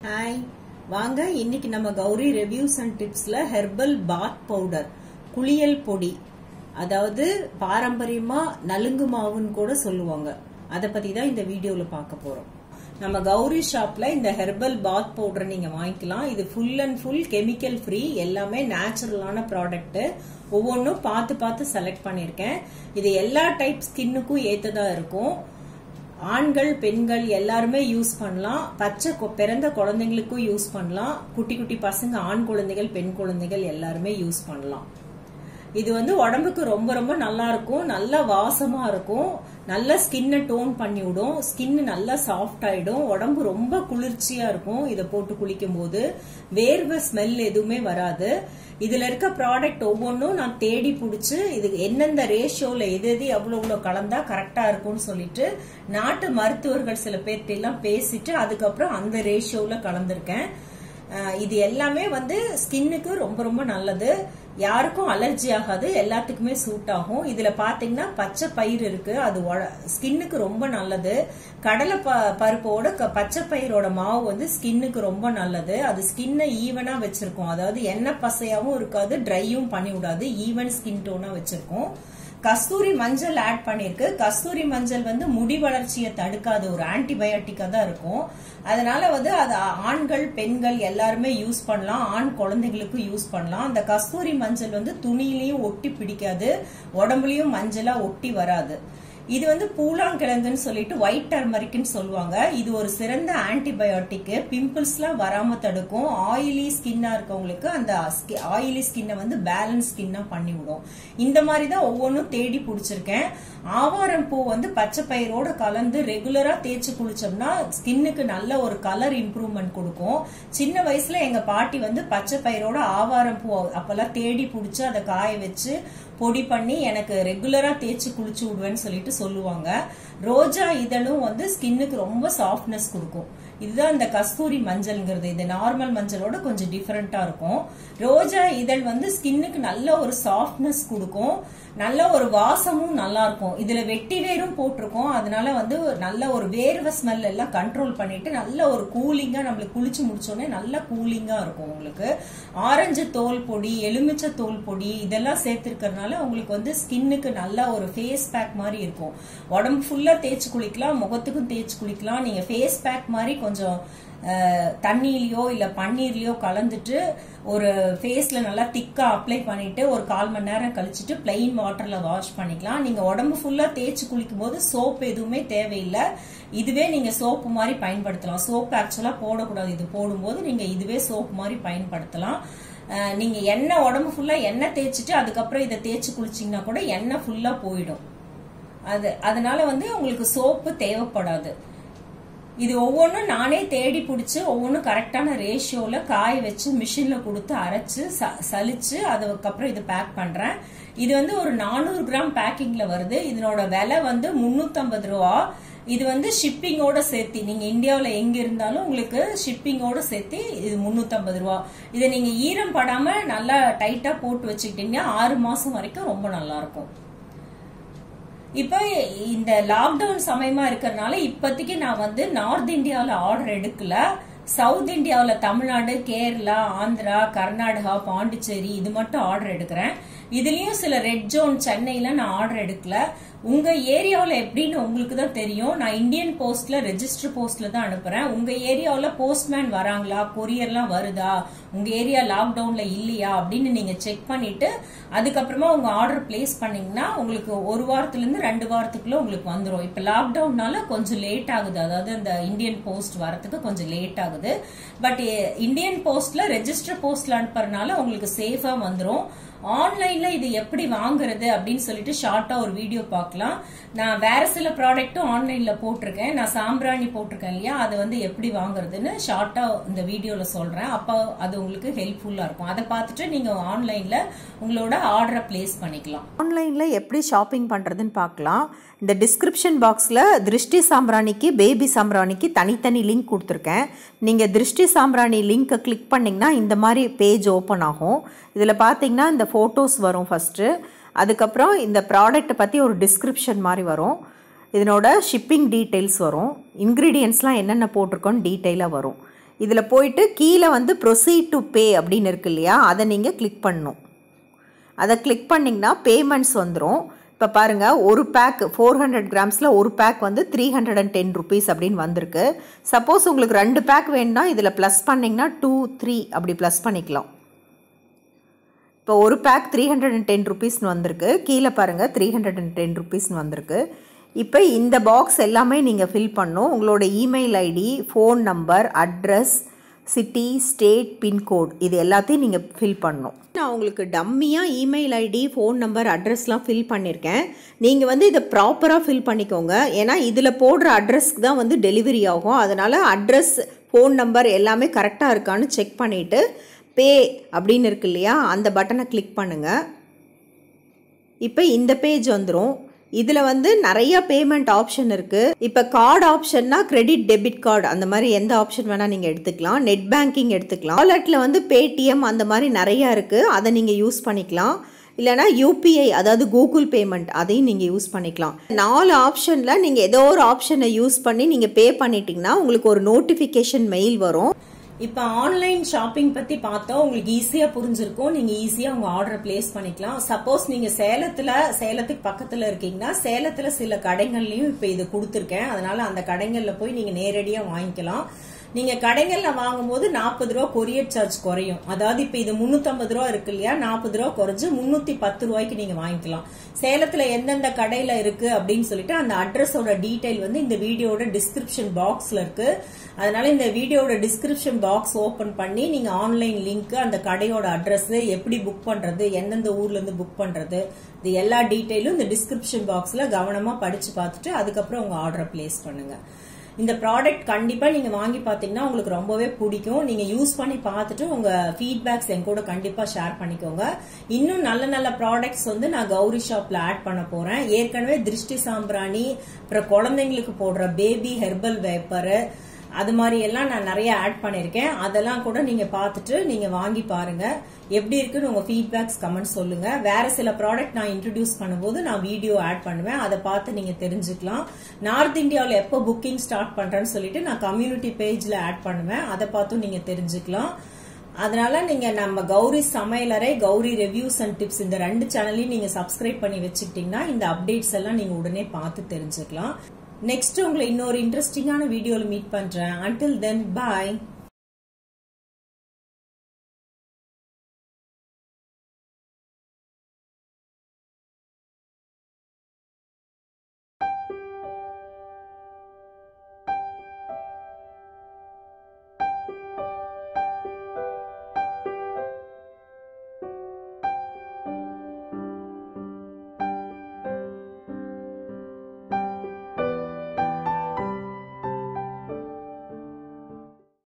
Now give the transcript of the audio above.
hi வாங்க இன்னைக்கு நம்ம கௌரி ரிவ்யூஸ் அண்ட் டிப்ஸ்ல ஹெர்பல் பாத் பவுடர் குளியல் பொடி அதாவது பாரம்பரியமா நலுங்கு மாவுன்னு கூட சொல்லுவாங்க அதை பத்தி தான் இந்த வீடியோல பார்க்க போறோம் நம்ம கௌரி ஷாப்ல இந்த ஹெர்பல் பாத் பவுடர் நீங்க வாங்கிக்கலாம் இது full and full chemical free எல்லாமே நேச்சுரலான ப்ராடக்ட் ஒவ்வொன்றும் பார்த்து பார்த்து செலக்ட் பண்ணியிருக்கேன் இது எல்லா டைப் ஸ்கின்னுக்கும் ஏத்ததா இருக்கும் ஆண்கள் பெண்கள் எல்லாருமே யூஸ் பண்ணலாம் பச்சை கொ- பிறந்த குழந்தைங்களுக்கும் யூஸ் பண்ணலாம் குட்டி குட்டி பசங்க ஆண் குழந்தைகள் பெண் குழந்தைகள் எல்லாருமே யூஸ் பண்ணலாம் இது வந்து உடம்புக்கு ரொம்ப ரொம்ப நல்லா இருக்கும் நல்ல வாசமா இருக்கும் நல்ல ஸ்கின்னை டோன் பண்ணி விடும் ஸ்கின் நல்லா சாஃப்ட் ஆயிடும் உடம்பு ரொம்ப குளிர்ச்சியா இருக்கும் இதை போட்டு குளிக்கும் போது வேர்வை ஸ்மெல் எதுவுமே வராது இதுல இருக்க ப்ராடக்ட் ஒவ்வொன்றும் நான் தேடி பிடிச்சி இது எந்தெந்த ரேஷியோல எது எது எவ்வளவு எவ்வளவு கலந்தா கரெக்டா இருக்கும்னு சொல்லிட்டு நாட்டு மருத்துவர்கள் சில பேர்ட்ட எல்லாம் பேசிட்டு அதுக்கப்புறம் அந்த ரேஷியோல கலந்திருக்கேன் அஹ் இது எல்லாமே வந்து ஸ்கின்னுக்கு ரொம்ப ரொம்ப நல்லது யாருக்கும் அலர்ஜி ஆகாது எல்லாத்துக்குமே சூட் ஆகும் இதுல பாத்தீங்கன்னா பச்சை பயிர் இருக்கு அது ஸ்கின்னுக்கு ரொம்ப நல்லது கடலை ப- பருப்போட க- பச்சை பயிரோட மாவு வந்து ஸ்கின்னுக்கு ரொம்ப நல்லது அது ஸ்கின்னை ஈவனா வச்சிருக்கும் அதாவது எண்ணெய் பசையாவும் இருக்காது ட்ரையும் பண்ணி விடாது ஈவன் ஸ்கின் டோனா வச்சிருக்கும் கஸ்தூரி மஞ்சள் ஆட் பண்ணிருக்கு கஸ்தூரி மஞ்சள் வந்து முடி வளர்ச்சியை தடுக்காத ஒரு ஆன்டிபயோட்டிக்கா தான் இருக்கும் அதனால வந்து அது ஆண்கள் பெண்கள் எல்லாருமே யூஸ் பண்ணலாம் ஆண் குழந்தைகளுக்கு யூஸ் பண்ணலாம் அந்த கஸ்தூரி மஞ்சள் வந்து துணியிலையும் ஒட்டி பிடிக்காது உடம்புலயும் மஞ்சளா ஒட்டி வராது இது வந்து பூலாங்கிழங்குன்னு சொல்லிட்டு ஒயிட் டர்மரிக்னு சொல்லுவாங்க இது ஒரு சிறந்த ஆன்டிபயோட்டிக் பிம்பிள்ஸ்லாம் வராம தடுக்கும் ஆயிலி ஸ்கின்னா இருக்கவங்களுக்கு அந்த ஆயிலி ஸ்கின்னை வந்து பேலன்ஸ் ஸ்கின்னா பண்ணி விடும் இந்த மாதிரி தான் ஒவ்வொன்றும் தேடி பிடிச்சிருக்கேன் ஆவாரம் பூ வந்து பச்சை பயிரோட கலந்து ரெகுலரா தேய்ச்சி குளிச்சோம்னா ஸ்கின்னுக்கு நல்ல ஒரு கலர் இம்ப்ரூவ்மெண்ட் கொடுக்கும் சின்ன வயசுல எங்க பாட்டி வந்து பச்சை பயிரோட ஆவாரம் பூ அப்பெல்லாம் தேடி பிடிச்சி அதை காய வச்சு பொடி பண்ணி எனக்கு ரெகுலரா தேய்ச்சி குளிச்சு விடுவேன்னு சொல்லிட்டு சொல்லுவாங்க ரோஜா இதழும் வந்து ஸ்கின்னுக்கு ரொம்ப சாஃப்ட்னஸ் கொடுக்கும் இதுதான் இந்த கஸ்தூரி மஞ்சள்ங்கிறது இது நார்மல் மஞ்சளோட கொஞ்சம் டிஃபரெண்டா இருக்கும் ரோஜா இதழ் வந்து ஸ்கின்னுக்கு நல்ல ஒரு சாஃப்ட்னஸ் கொடுக்கும் நல்ல ஒரு வாசமும் நல்லா இருக்கும் இதுல வெட்டி வேரும் போட்டிருக்கோம் அதனால வந்து ஒரு நல்ல ஒரு வேர்வை ஸ்மெல் எல்லாம் கண்ட்ரோல் பண்ணிட்டு நல்ல ஒரு கூலிங்கா நம்மளுக்கு குளிச்சு முடிச்சோடனே நல்ல கூலிங்கா இருக்கும் உங்களுக்கு ஆரஞ்சு தோல் பொடி எலுமிச்சை தோல் பொடி இதெல்லாம் சேர்த்திருக்கறதுனால உங்களுக்கு வந்து ஸ்கின்னுக்கு நல்ல ஒரு ஃபேஸ் பேக் மாதிரி இருக்கும் உடம்பு ஃபுல்லா தேய்ச்சி குளிக்கலாம் முகத்துக்கும் தேய்ச்சி குளிக்கலாம் நீங்க ஃபேஸ் பேக் மாதிரி கொஞ்சம் அஹ், தண்ணியிலயோ இல்ல பன்னீர்லயோ கலந்துட்டு ஒரு ஃபேஸ்ல நல்லா திக்கா அப்ளை பண்ணிட்டு ஒரு கால் மணி நேரம் கழிச்சிட்டு பிளெயின் வாட்டர்ல வாஷ் பண்ணிக்கலாம் நீங்க உடம்பு ஃபுல்லா தேய்ச்சி குளிக்கும் போது சோப் எதுவுமே தேவையில்லை இதுவே நீங்க சோப்பு மாதிரி பயன்படுத்தலாம் சோப் ஆக்சுவலா போடக்கூடாது இது போடும்போது நீங்க இதுவே சோப் மாதிரி பயன்படுத்தலாம் அஹ், நீங்க எண்ணெய் உடம்பு ஃபுல்லா எண்ணெய் தேய்ச்சிட்டு அதுக்கப்புறம் இதை தேய்ச்சி குளிச்சீங்கன்னா கூட எண்ணெய் ஃபுல்லா போயிடும் அது அதனால வந்து உங்களுக்கு சோப்பு தேவைப்படாது இது ஒவ்வொன்றும் நானே தேடி பிடிச்சி ஒவ்வொன்றும் கரெக்டான ரேஷியோல காய வச்சு மிஷின்ல கொடுத்து அரைச்சு ச- சலிச்சு அதுக்கப்புறம் இது பேக் பண்றேன் இது வந்து ஒரு நானூறு கிராம் பேக்கிங்ல வருது இதனோட விலை வந்து 350 ரூபா இது வந்து ஷிப்பிங்கோட சேர்த்து நீங்க இந்தியாவுல எங்க இருந்தாலும் உங்களுக்கு ஷிப்பிங்கோட சேர்த்து இது 350 ரூபா இதை நீங்க ஈரம் படாம நல்லா டைட்டா போட்டு வச்சுக்கிட்டீங்கன்னா ஆறு மாசம் வரைக்கும் ரொம்ப நல்லா இருக்கும் இப்ப இந்த லாக்டவுன் சமயமா இருக்கறனால இப்போதைக்கு நான் வந்து நார்த் இந்தியாவுல ஆர்டர் எடுக்கல சவுத் இந்தியாவுல தமிழ்நாடு கேரளா ஆந்திரா கர்நாடகா பாண்டிச்சேரி இது மட்டும் ஆர்டர் எடுக்கிறேன் இதுலயும் சில ரெட் ஜோன் சென்னையில நான் ஆர்டர் எடுக்கல உங்க ஏரியாவுல எப்படின்னு உங்களுக்கு தான் தெரியும் நான் இந்தியன் போஸ்ட்ல ரெஜிஸ்டர் போஸ்ட்ல தான் அனுப்புறேன் உங்க ஏரியாவுல போஸ்ட்மேன் வராங்களா கொரியர்லாம் வருதா உங்க ஏரியா லாக்டவுன்ல இல்லையா அப்படின்னு நீங்க செக் பண்ணிட்டு அதுக்கப்புறமா உங்க ஆர்டர் பிளேஸ் பண்ணீங்கன்னா உங்களுக்கு ஒரு வாரத்துல இருந்து ரெண்டு வாரத்துக்குள்ள உங்களுக்கு வந்துரும் இப்ப லாக்டவுன்னால கொஞ்சம் லேட் ஆகுது அதாவது அந்த இந்தியன் போஸ்ட் வரதுக்கு கொஞ்சம் லேட் ஆகுது பட் இந்தியன் போஸ்ட்ல ரெஜிஸ்டர் போஸ்ட்ல அனுப்புறதுனால உங்களுக்கு சேஃபா வந்துரும் ஆன்லைன்ல இது எப்படி வாங்குறது அப்படின்னு சொல்லிட்டு ஷார்ட்டா ஒரு வீடியோ பார்க்கலாம் நான் வேற சில ப்ராடக்ட்டும் ஆன்லைன்ல போட்டிருக்கேன் நான் சாம்பிராணி போட்டிருக்கேன் இல்லையா அது வந்து எப்படி வாங்குறதுன்னு ஷார்ட்டா இந்த வீடியோல சொல்றேன் அப்போ அது உங்களுக்கு ஹெல்ப்ஃபுல்லா இருக்கும் அதை பார்த்துட்டு நீங்க ஆன்லைன்ல உங்களோட ஆர்டரை பிளேஸ் பண்ணிக்கலாம் ஆன்லைனில் எப்படி ஷாப்பிங் பண்ணுறதுன்னு பார்க்கலாம் இந்த டிஸ்கிரிப்ஷன் பாக்ஸில் திருஷ்டி சாம்பிராணிக்கு பேபி சாம்பிராணிக்கு தனித்தனி லிங்க் கொடுத்துருக்கேன் நீங்கள் திருஷ்டி சாம்பிராணி லிங்க்கை கிளிக் பண்ணிங்கன்னா இந்த மாதிரி பேஜ் ஓப்பன் ஆகும் இதில் பார்த்தீங்கன்னா இந்த ஃபோட்டோஸ் வரும் ஃபஸ்ட்டு அதுக்கப்புறம் இந்த ப்ராடக்ட்டை பற்றி ஒரு டிஸ்கிரிப்ஷன் மாதிரி வரும் இதனோட ஷிப்பிங் டீட்டெயில்ஸ் வரும் இன்க்ரீடியன்ஸ்லாம் என்னென்ன போட்டிருக்கோன்னு டீட்டெயிலாக வரும் இதில் போயிட்டு கீழே வந்து ப்ரொசீட் டு பே அப்படின்னு இருக்கு இல்லையா அதை நீங்கள் கிளிக் பண்ணணும் அதை கிளிக் பண்ணிங்கன்னா பேமெண்ட்ஸ் வந்துடும் இப்போ பாருங்கள் ஒரு பேக் ஃபோர் ஹண்ட்ரட் கிராம்ஸில் ஒரு பேக் வந்து three hundred and ten rupees அப்படின்னு வந்திருக்கு சப்போஸ் உங்களுக்கு ரெண்டு பேக் வேணும்னா இதில் ப்ளஸ் பண்ணிங்கன்னா டூ த்ரீ அப்படி ப்ளஸ் பண்ணிக்கலாம் இப்போ ஒரு pack three hundred and ten ருபீஸ்னு வந்திருக்கு கீழே பாருங்கள் த்ரீ ஹண்ட்ரட் அண்ட் டென் ருபீஸ்னு வந்திருக்கு இப்போ இந்த பாக்ஸ் எல்லாமே நீங்கள் ஃபில் பண்ணும் உங்களோட email ID phone number address city state pincode இது எல்லாத்தையும் நீங்கள் ஃபில் பண்ணணும் நான் உங்களுக்கு டம்மியாக இமெயில் ஐடி ஃபோன் நம்பர் அட்ரஸ்லாம் ஃபில் பண்ணியிருக்கேன் நீங்கள் வந்து இதை ப்ராப்பராக ஃபில் பண்ணிக்கோங்க ஏன்னா இதில் போடுற அட்ரஸ்க்கு தான் வந்து டெலிவரி ஆகும் அதனால் அட்ரஸ் ஃபோன் நம்பர் எல்லாமே கரெக்டாக இருக்கான்னு செக் பண்ணிவிட்டு பே அப்படின்னு இருக்கு இல்லையா அந்த பட்டனை கிளிக் பண்ணுங்கள் இப்போ இந்த பேஜ் வந்துடும் இதில் வந்து நிறைய பேமெண்ட் ஆப்ஷன் இருக்குது இப்போ கார்டு ஆப்ஷன்னா கிரெடிட் டெபிட் கார்டு அந்த மாதிரி எந்த ஆப்ஷன் வேணால் நீங்கள் எடுத்துக்கலாம் நெட் பேங்கிங் எடுத்துக்கலாம் வாலெட்டில் வந்து பேடிஎம் அந்த மாதிரி நிறையா இருக்குது அதை நீங்கள் யூஸ் பண்ணிக்கலாம் இல்லைனா யூபிஐ அதாவது கூகுள் பேமெண்ட் அதையும் நீங்கள் யூஸ் பண்ணிக்கலாம் நாலு ஆப்ஷனில் நீங்கள் ஏதோ ஒரு ஆப்ஷனை யூஸ் பண்ணி நீங்கள் பே பண்ணிட்டீங்கன்னா உங்களுக்கு ஒரு நோட்டிஃபிகேஷன் மெயில் வரும் இப்ப ஆன்லைன் ஷாப்பிங் பத்தி பார்த்தா உங்களுக்கு ஈஸியா புரிஞ்சிருக்கும் நீங்க ஈஸியா உங்க ஆர்டர் பிளேஸ் பண்ணிக்கலாம் சப்போஸ் நீங்க சேலத்துல சேலத்துக்கு பக்கத்துல இருக்கீங்கன்னா சேலத்துல சில கடைகள்லயும் இப்ப இது கொடுத்துருக்கேன் அதனால அந்த கடைகள்ல போய் நீங்க நேரடியா வாங்கிக்கலாம் நீங்க கடைகள்ல வாங்கும்போது நாற்பது ரூபா கொரியர் சார்ஜ் குறையும் அதாவது இப்ப இது முன்னூத்தம்பது ரூபா இருக்கு இல்லையா நாற்பது ரூபா குறைஞ்சு முன்னூத்தி பத்து ரூபாய்க்கு நீங்க வாங்கிக்கலாம் சேலத்துல எந்தெந்த கடையில இருக்கு அப்படின்னு சொல்லிட்டு அந்த அட்ரஸோட டீடைல் வந்து இந்த வீடியோட டிஸ்கிரிப்ஷன் பாக்ஸ்ல இருக்கு அதனால இந்த வீடியோட டிஸ்கிரிப்ஷன் பாக்ஸ் ஓபன் பண்ணி நீங்க ஆன்லைன் லிங்க் அந்த கடையோட அட்ரஸ் எப்படி புக் பண்றது எந்தெந்த ஊர்ல இருந்து புக் பண்றது இது எல்லா டீடைலும் இந்த டிஸ்கிரிப்ஷன் பாக்ஸ்ல கவனமா படிச்சு பார்த்துட்டு அதுக்கப்புறம் உங்க ஆர்டரை பிளேஸ் பண்ணுங்க இந்த ப்ராடக்ட் கண்டிப்பா நீங்க வாங்கி பாத்தீங்கன்னா உங்களுக்கு ரொம்பவே பிடிக்கும் நீங்க யூஸ் பண்ணி பார்த்துட்டு உங்க ஃபீட்பேக்ஸ் என் கூட கண்டிப்பா ஷேர் பண்ணிக்கோங்க இன்னும் நல்ல நல்ல ப்ராடக்ட்ஸ் வந்து நான் கௌரி ஷாப்ல ஆட் பண்ண போறேன் ஏற்கனவே திருஷ்டி சாம்பிராணி அப்புறம் குழந்தைங்களுக்கு போடுற பேபி ஹெர்பல் வேப்பர் அது மாதிரி எல்லாம் நான் நிறைய ஆட் பண்ணிருக்கேன் அதெல்லாம் கூட நீங்க பார்த்துட்டு நீங்க வாங்கி பாருங்க எப்படி இருக்குன்னு உங்க ஃபீட்பேக்ஸ் கமெண்ட் சொல்லுங்க வேற சில ப்ராடக்ட் நான் இன்ட்ரடியூஸ் பண்ணும்போது நான் வீடியோ ஆட் பண்ணுவேன் அதை பார்த்து நீங்க தெரிஞ்சுக்கலாம் நார்த் இந்தியாவில் எப்போ புக்கிங் ஸ்டார்ட் பண்றேன்னு சொல்லிட்டு நான் கம்யூனிட்டி பேஜ்ல ஆட் பண்ணுவேன் அதை பார்த்தும் நீங்க தெரிஞ்சுக்கலாம் அதனால நீங்க நம்ம கௌரி சமையலறை கௌரி ரிவ்யூஸ் அண்ட் டிப்ஸ் இந்த ரெண்டு சேனலையும் நீங்க சப்ஸ்கிரைப் பண்ணி வச்சுக்கிட்டீங்கன்னா இந்த அப்டேட்ஸ் எல்லாம் நீங்க உடனே பார்த்து தெரிஞ்சுக்கலாம் நெக்ஸ்ட் உங்களை இன்னொரு இன்ட்ரெஸ்டிங்கான வீடியோல மீட் பண்றேன் அண்டில் தென் பாய்